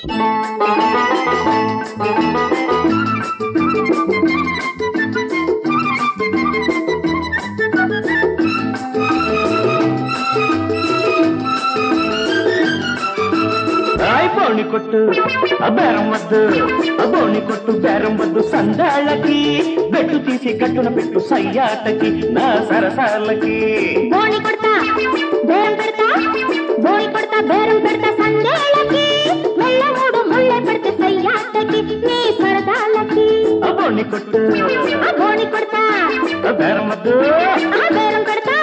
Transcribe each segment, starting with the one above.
రాయ్ బోని కొట్టు ఆ బేరం వద్దు ఆ బోని కొట్టు బేరం వద్దు సందాళ్ళకి బెట్టు తీసి కట్టున పెట్టు సయ్యాటకి నా సరసాలకి బోని కొడతా బేరం పెడతా బోని కొడతా బేరం పెడతా సందేళ్ళకి మెల్ల మూడు ముళ్ళ పెడితే సయ్యాటకి నీ సరదాలకి ఆ బోని కొట్టు ఆ బోని కొడతా ఆ బేరం వద్దు ఆ బేరం పెడతా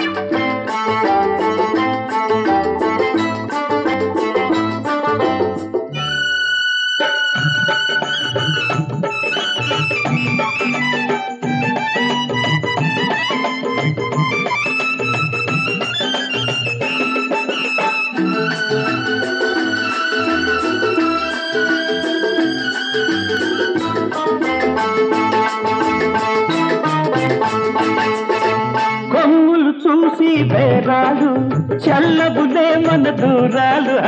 కొమ్ములు చూసి బేరాలు చల్లబులే మన దూరాలు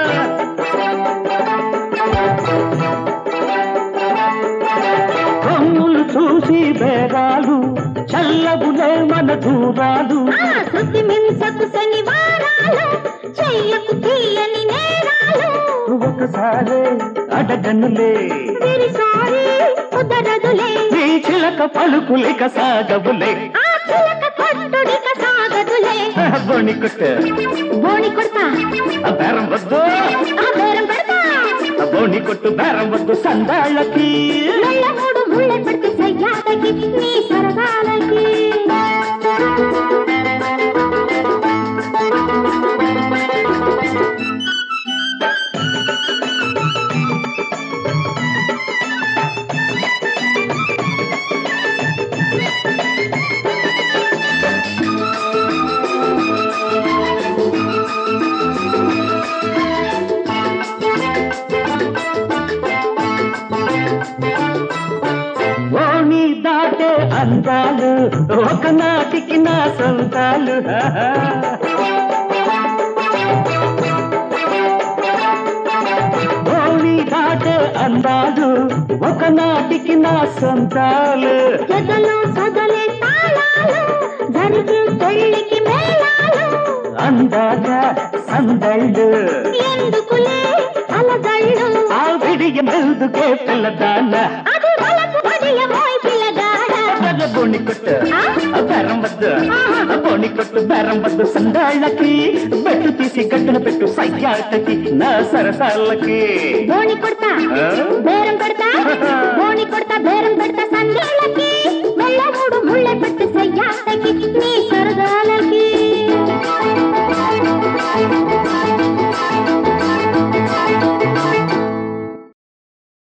కొమ్ములు చూసి బేరాలు చల్లబులే మన దూరాలు ఆ శృతి మించకు శనివారాలు చెయ్యకు తీయని నేరాలు ఒకసారి అడగనులే తిరిసారి కుదరదులే నీ చిలక పలుకులిక సాగబులే ఆ చిలక కొట్టుడిక సాగదులే బోని కొట్టు బోని కొడతా ఆ బేరం వద్దు ఆ బేరం పెడతా ఆ బోని కొట్టు బేరం వద్దు సందాళ్ళకి మెల్ల మూడు ముళ్ళ పెడితే సయ్యాటకి నీ సరదాలకి ఓణి దాటే అందాలు ఒకనాటికి నా సొంతాలు ఓణి దాటే అందాలు ఒకనాటికి నా సొంతాలు జగలు సగలే తాళాలు జరిగే పెళ్ళికి మేళాలు అందాక సందళ్ళు ఎందుకులే అలగళ్ళు ఆ విడియ మెల్దుకే పిల్లదాన అది వలకు పడియ మోయ్ పిల్లగాడ బోని కొట్టు ఆ? ఆ బేరం వద్దు ఆ బోని కొట్టు బేరం వద్దు సందాళ్ళకి బెట్టు తీసి గట్టున పెట్టు సయ్యాటకి నా సరసాలకి బోని కొడతా ఆ? బేరం పెడతా బోని కొడతా బేరం పెడతా సందేళ్ళకి మెల్ల మూడు ముళ్ళ పెట్టి సయ్యాటకి నీ